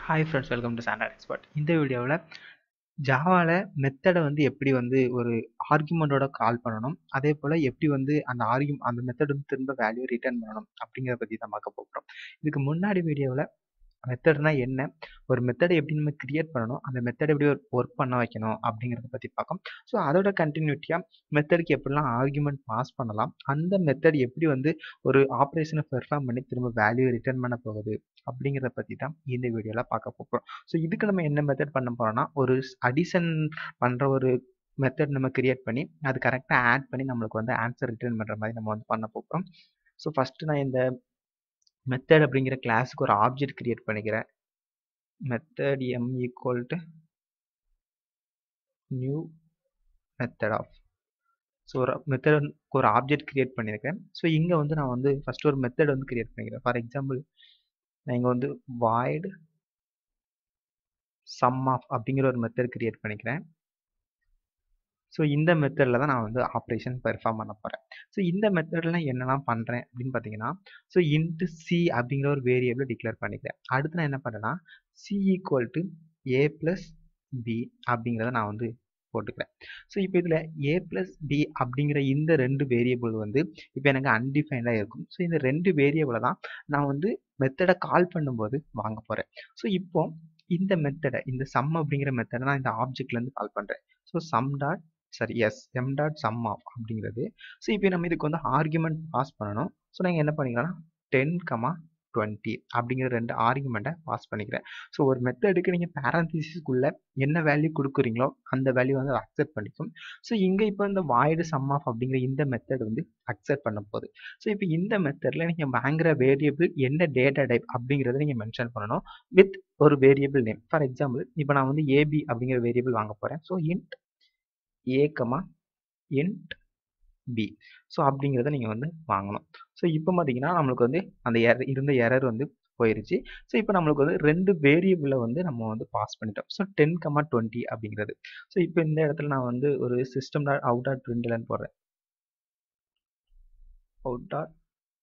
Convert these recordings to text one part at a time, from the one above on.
hi friends welcome to standard expert இந்த வீடியோவில் ஜாவாவில் மெத்தடை வந்து எப்படி வந்து ஒரு ஆர்குமெண்ட்டோட கால் பண்ணணும் அதே போல் எப்படி வந்து அந்த ஆர்கியூ அந்த மெத்தட் வந்து திரும்ப வேல்யூ ரிட்டர்ன் பண்ணணும் அப்படிங்கிறத பற்றி தான் பார்க்க போகிறோம் இதுக்கு முன்னாடி வீடியோவில் மெத்தட்னா என்ன ஒரு மெத்தடை எப்படி நம்ம கிரியேட் பண்ணணும் அந்த மெத்தட் எப்படி ஒரு ஒர்க் பண்ண வைக்கணும் அப்படிங்கிறத பற்றி பார்க்கும் ஸோ அதோட கண்டினியூட்டியாக மெத்தடுக்கு எப்படிலாம் ஆர்குமெண்ட் பாஸ் பண்ணலாம் அந்த மெத்தட் எப்படி வந்து ஒரு ஆப்ரேஷனை பெர்ஃபார்ம் பண்ணி திரும்ப வேல்யூ ரிட்டர்ன் பண்ண போகுது அப்படிங்கிறத பற்றி தான் இந்த வீடியோவில் பார்க்க போகிறோம் ஸோ இதுக்கு நம்ம என்ன மெத்தட் பண்ண போகிறோம்னா ஒரு அடிஷன் பண்ணுற ஒரு மெத்தட் நம்ம கிரியேட் பண்ணி அது கரெக்டாக ஆட் பண்ணி நம்மளுக்கு வந்து ஆன்சர் ரிட்டர்ன் பண்ணுற மாதிரி நம்ம வந்து பண்ண போகிறோம் ஸோ ஃபஸ்ட்டு நான் இந்த மெத்தட் அப்படிங்கிற கிளாஸுக்கு ஒரு ஆப்ஜெக்ட் கிரியேட் பண்ணிக்கிறேன் method M equal to new method of so ஒரு மெத்தடுக்கு ஒரு ஆப்ஜெக்ட் கிரியேட் பண்ணியிருக்கேன் ஸோ இங்கே வந்து நான் வந்து ஃபஸ்ட்டு ஒரு மெத்தட் வந்து கிரியேட் பண்ணிக்கிறேன் ஃபார் எக்ஸாம்பிள் நான் இங்கே வந்து வாய்டு சம் ஆஃப் அப்படிங்கிற ஒரு மெத்தட் கிரியேட் பண்ணிக்கிறேன் ஸோ இந்த மெத்தடில் தான் நான் வந்து ஆப்ரேஷன் பெர்ஃபார்ம் பண்ண போகிறேன் ஸோ இந்த மெத்தடில் நான் என்னெல்லாம் பண்ணுறேன் அப்படின்னு பார்த்தீங்கன்னா ஸோ இன்ட்டு சி அப்படிங்கிற ஒரு வேரியபிளை டிக்ளேர் பண்ணிக்கிறேன் அடுத்து நான் என்ன பண்ணுறேன்னா C equal to A plus B அப்படிங்கிறத நான் வந்து போட்டுக்கிறேன் ஸோ இப்போ இதில் ஏ ப்ளஸ் பி அப்படிங்கிற இந்த ரெண்டு வேரியபிள் வந்து இப்போ எனக்கு அன்டிஃபைண்டாக இருக்கும் ஸோ இந்த ரெண்டு வேரியபிளை தான் நான் வந்து மெத்தடை கால் பண்ணும்போது வாங்க போகிறேன் ஸோ இப்போ இந்த மெத்தடை இந்த சம் அப்படிங்கிற மெத்தடை நான் இந்த ஆப்ஜெக்ட்லேருந்து கால் பண்ணுறேன் ஸோ சம் டாட் சரி S M dot sum of அப்படிங்கிறது ஸோ இப்போ நம்ம இதுக்கு வந்து ஆர்குமெண்ட் பாஸ் பண்ணணும் ஸோ நீங்கள் என்ன பண்ணிக்கலாம் டென் கமா டுவெண்ட்டி அப்படிங்கிற ரெண்டு ஆர்குமெண்ட்டை பாஸ் பண்ணிக்கிறேன் ஸோ ஒரு மெத்தடுக்கு நீங்கள் பேரந்திசிஸ்க்குள்ளே என்ன வேல்யூ கொடுக்குறீங்களோ அந்த வேல்யூ வந்து அக்செப்ட் பண்ணிக்கும் ஸோ இங்கே இப்போ இந்த வாய்டு சம் ஆஃப் அப்படிங்கிற இந்த மெத்தட் வந்து அக்செப்ட் பண்ண போகுது ஸோ இப்போ இந்த மெத்தடில் நீங்கள் வாங்குற வேரியபிள் என்ன டேட்டா டைப் அப்படிங்கிறத நீங்கள் மென்ஷன் பண்ணணும் வித் ஒரு வேரியபிள் நேம் ஃபார் எக்ஸாம்பிள் இப்போ நான் வந்து ஏபி அப்படிங்கிற வேரியபிள் வாங்க போகிறேன் so int A comma int B so அப்படிங்கிறத நீங்கள் வந்து வாங்கணும் ஸோ இப்போ பார்த்தீங்கன்னா நம்மளுக்கு வந்து அந்த எர இருந்த எரர் வந்து போயிருச்சு ஸோ இப்போ நம்மளுக்கு வந்து ரெண்டு வேரியபிளை வந்து நம்ம வந்து பாஸ் பண்ணிட்டோம் ஸோ டென் கமா டுவெண்ட்டி அப்படிங்கிறது ஸோ இப்போ இந்த இடத்துல நான் வந்து ஒரு சிஸ்டம் டாட் அவுட் டாட் பிரிண்ட்லன்னு போடுறேன் out dot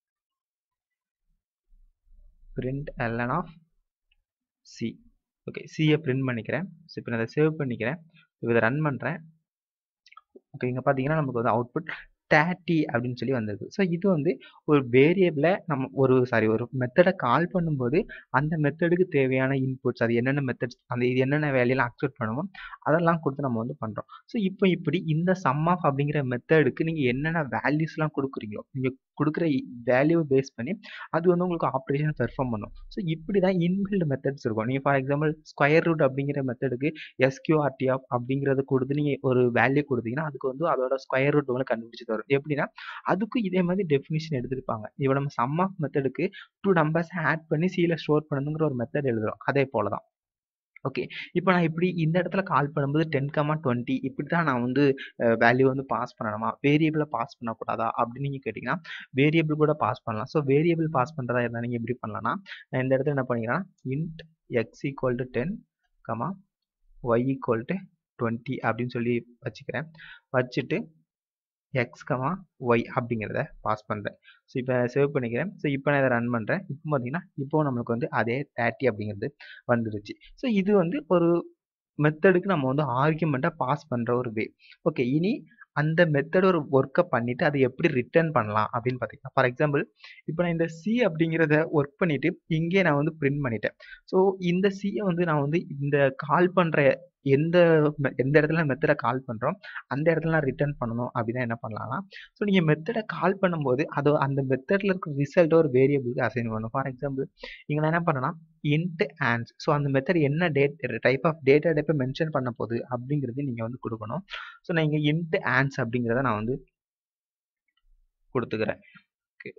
print L N of C okay print பண்ணிக்கிறேன் ஸோ இப்போ நான் அதை சேவ் பண்ணிக்கிறேன் இப்போ இதை ரன் பண்ணுறேன் ஓகே இங்கே பார்த்தீங்கன்னா நமக்கு வந்து அவுட்புட் தேர்ட்டி அப்படின்னு சொல்லி வந்திருக்கு ஸோ இது வந்து ஒரு வேரியபிளை நம்ம ஒரு சாரி ஒரு மெத்தடை கால் பண்ணும்போது அந்த மெத்தடுக்கு தேவையான இன்புட்ஸ் அது என்னென்ன மெத்தட்ஸ் அந்த இது என்னென்ன வேலையெல்லாம் அக்செப்ட் பண்ணுமோ அதெல்லாம் கொடுத்து நம்ம வந்து பண்ணுறோம் ஸோ இப்போ இப்படி இந்த சம் ஆஃப் அப்படிங்கிற மெத்தடுக்கு நீங்கள் என்னென்ன வேல்யூஸ்லாம் கொடுக்குறீங்களோ நீங்கள் கொடுக்குற வேல்யூவை பேஸ் பண்ணி அது வந்து உங்களுக்கு ஆப்ரேஷன் பெர்ஃபார்ம் பண்ணும் ஸோ இப்படி தான் இன்பில்டு மெத்தட்ஸ் இருக்கும் நீங்கள் ஃபார் எக்ஸாம்பிள் ஸ்கொயர் ரூட் அப்படிங்கிற மெத்தடுக்கு எஸ்கியூஆர்டி ஆஃப் அப்படிங்கிறத கொடுத்து நீங்கள் ஒரு வேல்யூ கொடுத்தீங்கன்னா அதுக்கு வந்து அதோட ஸ்கொயர் ரூட் வந்து கண்டுபிடிச்சி தரும் எப்படின்னா அதுக்கும் இதே மாதிரி டெஃபினிஷன் எடுத்திருப்பாங்க இப்போ நம்ம சம் ஆஃப் மெத்தடுக்கு டூ நம்பர்ஸ் ஆட் பண்ணி சீல ஸ்டோர் பண்ணணுங்கிற ஒரு மெத்தட் எழுதுறோம் அதே போல தான் ஓகே இப்போ நான் இப்படி இந்த இடத்துல கால் பண்ணும்போது டென் கமா டுவெண்ட்டி இப்படி தான் நான் வந்து வேல்யூ வந்து பாஸ் பண்ணணுமா வேரியபிளை பாஸ் பண்ணக்கூடாதா அப்படின்னு நீங்கள் கேட்டிங்கன்னா வேரியபிள் கூட பாஸ் பண்ணலாம் ஸோ வேரியபிள் பாஸ் பண்ணுறதா இருந்தால் நீங்கள் எப்படி பண்ணலாம்னா நான் இந்த இடத்துல என்ன பண்ணிக்கிறேன் int X equal to ten comma Y equal to twenty அப்படின்னு சொல்லி வச்சுக்கிறேன் வச்சுட்டு எக்ஸ் கமா ஒய் அப்படிங்கிறத பாஸ் பண்ணுறேன் ஸோ இப்போ சேவ் பண்ணிக்கிறேன் ஸோ இப்போ நான் இதை ரன் பண்ணுறேன் இப்போ பார்த்தீங்கன்னா இப்போ நம்மளுக்கு வந்து அதே தேர்ட்டி அப்படிங்கிறது வந்துருச்சு ஸோ இது வந்து ஒரு மெத்தடுக்கு நம்ம வந்து ஆர்குமெண்ட்டாக பாஸ் பண்ணுற ஒரு வே ஓகே இனி அந்த மெத்தட் ஒரு ஒர்க்கை பண்ணிவிட்டு அதை எப்படி ரிட்டர்ன் பண்ணலாம் அப்படின்னு பார்த்தீங்கன்னா ஃபார் எக்ஸாம்பிள் இப்போ நான் இந்த சி அப்படிங்கிறத ஒர்க் பண்ணிவிட்டு இங்கே நான் வந்து பிரிண்ட் பண்ணிட்டேன் ஸோ இந்த சியை வந்து நான் வந்து இந்த கால் பண்ணுற எந்த எந்த இடத்துல மெத்தடை கால் பண்ணுறோம் அந்த இடத்துல நான் ரிட்டர்ன் பண்ணணும் அப்படின்னா என்ன பண்ணலாம்னா ஸோ நீங்கள் மெத்தடை கால் பண்ணும்போது அது அந்த மெத்தடில் இருக்கிற ரிசல்ட்டை ஒரு வேரியபிளுக்கு அசைன் பண்ணணும் ஃபார் எக்ஸாம்பிள் இங்கே நான் என்ன பண்ணேன்னா இன்ட் ஆன்ஸ் ஸோ அந்த மெத்தட் என்ன டேட் டைப் ஆஃப் டேட்டா டைப்பை மென்ஷன் பண்ண போகுது அப்படிங்கிறது நீங்கள் வந்து கொடுக்கணும் ஸோ நான் இங்கே இன்ட் ஆன்ஸ் அப்படிங்கிறத நான் வந்து கொடுத்துக்கிறேன் ஓகே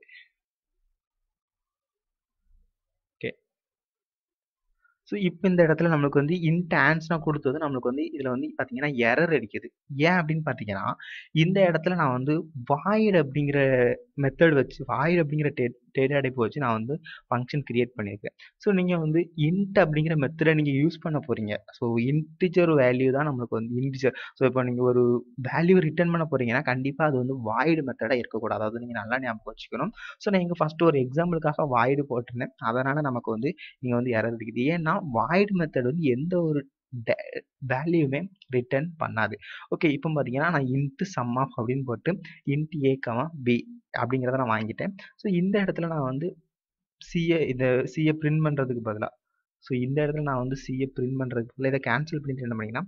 ஓகே ஸோ இப்போ இந்த இடத்துல நம்மளுக்கு வந்து இன்ட் ஆன்ஸ்னா கொடுத்தது நம்மளுக்கு வந்து இதில் வந்து பார்த்தீங்கன்னா எரர் அடிக்குது ஏன் அப்படின்னு பார்த்தீங்கன்னா இந்த இடத்துல நான் வந்து வாய்டு அப்படிங்கிற மெத்தட் வச்சு வாய்டு அப்படிங்கிற டே டேட்டா டைப் வச்சு நான் வந்து ஃபங்க்ஷன் கிரியேட் பண்ணியிருக்கேன் ஸோ நீங்கள் வந்து இன்ட் அப்படிங்கிற மெத்தடை நீங்கள் யூஸ் பண்ண போகிறீங்க ஸோ இன்டிஜர் வேல்யூ தான் நம்மளுக்கு வந்து இன்டிஜர் ஸோ இப்போ நீங்கள் ஒரு வேல்யூ ரிட்டர்ன் பண்ண போகிறீங்கன்னா கண்டிப்பாக அது வந்து வாய்டு மெத்தடாக இருக்கக்கூடாது அதாவது நீங்கள் நல்லா ஞாபகம் வச்சுக்கணும் ஸோ நான் இங்கே ஃபஸ்ட்டு ஒரு எக்ஸாம்பிளுக்காக வாய்டு போட்டிருந்தேன் அதனால் நமக்கு வந்து இங்கே வந்து எரர் இருக்குது ஏன்னா வாய்டு மெத்தட் வந்து எந்த ஒரு வேல்யூமே ரிட்டர்ன் பண்ணாது ஓகே இப்போ பார்த்தீங்கன்னா நான் இன்ட்டு சம் ஆஃப் அப்படின்னு போட்டு இன்ட் ஏ கமா பி அப்படிங்கிறத நான் வாங்கிட்டேன் ஸோ இந்த இடத்துல நான் வந்து சிஏ இந்த சிஏ பிரிண்ட் பண்ணுறதுக்கு பதிலாக ஸோ இந்த இடத்துல நான் வந்து சிஏ பிரிண்ட் பண்ணுறதுக்கு பதிலாக இதை கேன்சல் பண்ணிட்டு என்ன பண்ணிங்கன்னா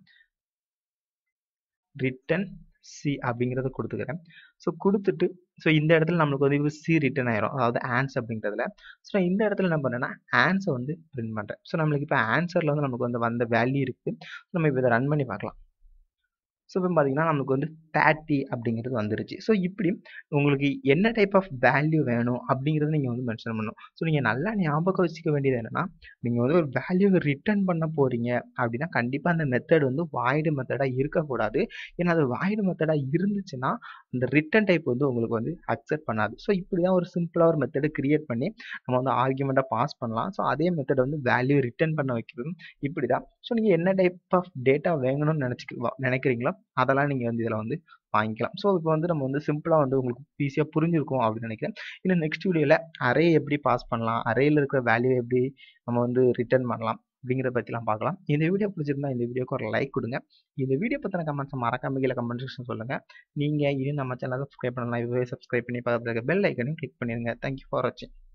ரிட்டன் சி அப்படிங்கிறத கொடுத்துக்கிறேன் ஸோ கொடுத்துட்டு ஸோ இந்த இடத்துல நம்மளுக்கு வந்து சி ரிட்டன் ஆயிரும் அதாவது ஆன்ஸ் அப்படிங்கிறதுல ஸோ இந்த இடத்துல என்ன பண்ணேன்னா ஆன்ஸை வந்து பிரிண்ட் பண்ணுறேன் ஸோ நம்மளுக்கு இப்போ ஆன்சரில் வந்து நமக்கு வந்து வந்த வேல்யூ இருக்குது நம்ம இப்போ இதை ரன் பண்ணி பார்க்கலாம் ஸோ இப்போ பார்த்தீங்கன்னா நமக்கு வந்து தேர்ட்டி அப்படிங்கிறது வந்துருச்சு ஸோ இப்படி உங்களுக்கு என்ன டைப் ஆஃப் வேல்யூ வேணும் அப்படிங்கிறத நீங்கள் வந்து மென்ஷன் பண்ணணும் ஸோ நீங்கள் நல்லா ஞாபகம் வச்சுக்க வேண்டியது என்னென்னா நீங்கள் வந்து ஒரு வேல்யூவை ரிட்டர்ன் பண்ண போகிறீங்க அப்படின்னா கண்டிப்பாக அந்த மெத்தட் வந்து வாய்டு மெத்தடாக இருக்கக்கூடாது ஏன்னா அது வாய்டு மெத்தடாக இருந்துச்சுன்னா அந்த ரிட்டன் டைப் வந்து உங்களுக்கு வந்து அக்செப்ட் பண்ணாது ஸோ இப்படி தான் ஒரு சிம்பிளாக ஒரு மெத்தடை கிரியேட் பண்ணி நம்ம வந்து ஆர்குமெண்ட்டாக பாஸ் பண்ணலாம் ஸோ அதே மெத்தட் வந்து வேல்யூ ரிட்டர்ன் பண்ண வைக்கிறது இப்படி தான் ஸோ நீங்கள் என்ன டைப் ஆஃப் டேட்டா வேணும்னு நினச்சி நினைக்கிறீங்களோ அதெல்லாம் நீங்கள் வந்து இதில் வந்து வாங்கிக்கலாம் ஸோ இப்போ வந்து நம்ம வந்து சிம்பிளாக வந்து உங்களுக்கு ஈஸியாக புரிஞ்சிருக்கும் அப்படின்னு நினைக்கிறேன் இன்னும் நெக்ஸ்ட் வீடியோவில் அரே எப்படி பாஸ் பண்ணலாம் அரேயில் இருக்கிற வேல்யூ எப்படி நம்ம வந்து ரிட்டர்ன் பண்ணலாம் அப்படிங்கிறத பற்றிலாம் பார்க்கலாம் இந்த வீடியோ பிடிச்சிருந்தா இந்த வீடியோக்கு ஒரு லைக் கொடுங்க இந்த வீடியோ பற்றின கமெண்ட்ஸ் மறக்காம கீழே கமெண்ட் செக்ஷன் சொல்லுங்கள் நீங்கள் இன்னும் நம்ம சேனலை சப்ஸ்கிரைப் பண்ணலாம் இதுவே சப்ஸ்கிரைப் பண்ணி பக்கத்தில் இருக்க பெல் ஐக்கனையும் கிளிக் பண்ணிடுங்க தேங்க்யூ ஃபார் வாட்சிங்